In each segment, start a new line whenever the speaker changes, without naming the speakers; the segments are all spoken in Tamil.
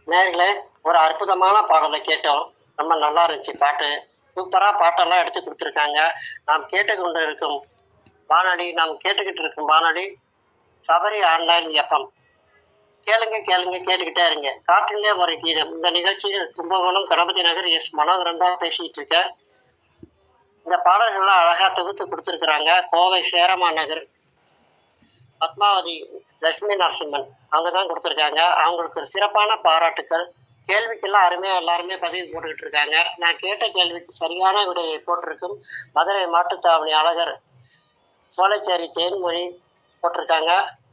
நேர்களே ஒரு அற்புதமான பாடலை கேட்டோம் ரொம்ப நல்லா இருந்துச்சு பாட்டு சூப்பராக பாட்டெல்லாம் எடுத்து கொடுத்துருக்காங்க நாம் கேட்டுக்கொண்டு இருக்கும் வானொலி நாம் கேட்டுக்கிட்டு இருக்கும் வானொலி சபரி ஆன்லைன் எஃப்எம் கேளுங்க கேளுங்க கேட்டுக்கிட்டே இருங்க காற்றிலே ஒரு கீதம் இந்த நிகழ்ச்சியில் கும்பகோணம் கணபதி நகர் எஸ் மனோகரன் தான் பேசிட்டு இருக்கேன் இந்த பாடல்கள்லாம் அழகா தொகுத்து கொடுத்துருக்குறாங்க கோவை சேரமா நகர் பத்மாவதி லட்சுமி நரசிம்மன் அவங்க தான் கொடுத்துருக்காங்க அவங்களுக்கு ஒரு சிறப்பான பாராட்டுக்கள் கேள்விக்கெல்லாம் அருமையாக எல்லாருமே பதிவு போட்டுக்கிட்டு இருக்காங்க நான் கேட்ட கேள்விக்கு சரியான விடையை போட்டிருக்கும் மதுரை மாட்டுத்தாவணி அழகர் சோலைச்சேரி தேன்மொழி போட்டிருக்காங்க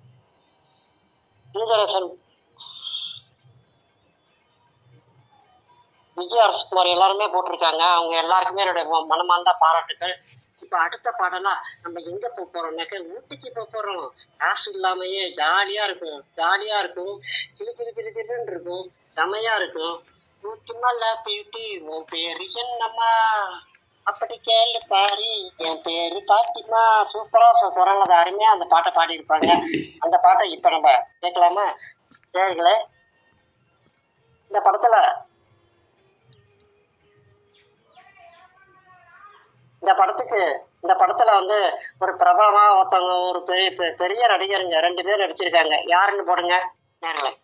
நீதரசன் விஜய் அரசுகுமார் எல்லாருமே போட்டிருக்காங்க அவங்க எல்லாருக்குமே என்னுடைய ம- மனமார்ந்த பாராட்டுக்கள் இப்போ அடுத்த பாடலா நம்ம எங்க போக போறோம்னாக்க ஊட்டிக்கு போக போறோம் காசு இல்லாமயே ஜாலியா இருக்கும் ஜாலியா இருக்கும் சிலு சிலு சிலு சிலுன்னு இருக்கும் செமையா இருக்கும் ஊட்டி மலை பியூட்டி உன் பேரு என்னம்மா அப்படி கேளு பாரு என் பேரு பாத்திமா சூப்பரா சொரங்கத அருமையா அந்த பாட்டை பாடி இருப்பாங்க அந்த பாட்டை இப்ப நம்ம கேட்கலாமா நேயர்களே இந்த படத்துல இந்த படத்துக்கு இந்த படத்துல வந்து ஒரு பிரபலமா ஒருத்தவங்க ஒரு பெரிய பெ- பெரிய நடிகருங்க ரெண்டு பேர் நடிச்சிருக்காங்க யாருன்னு போடுங்க நேர்களே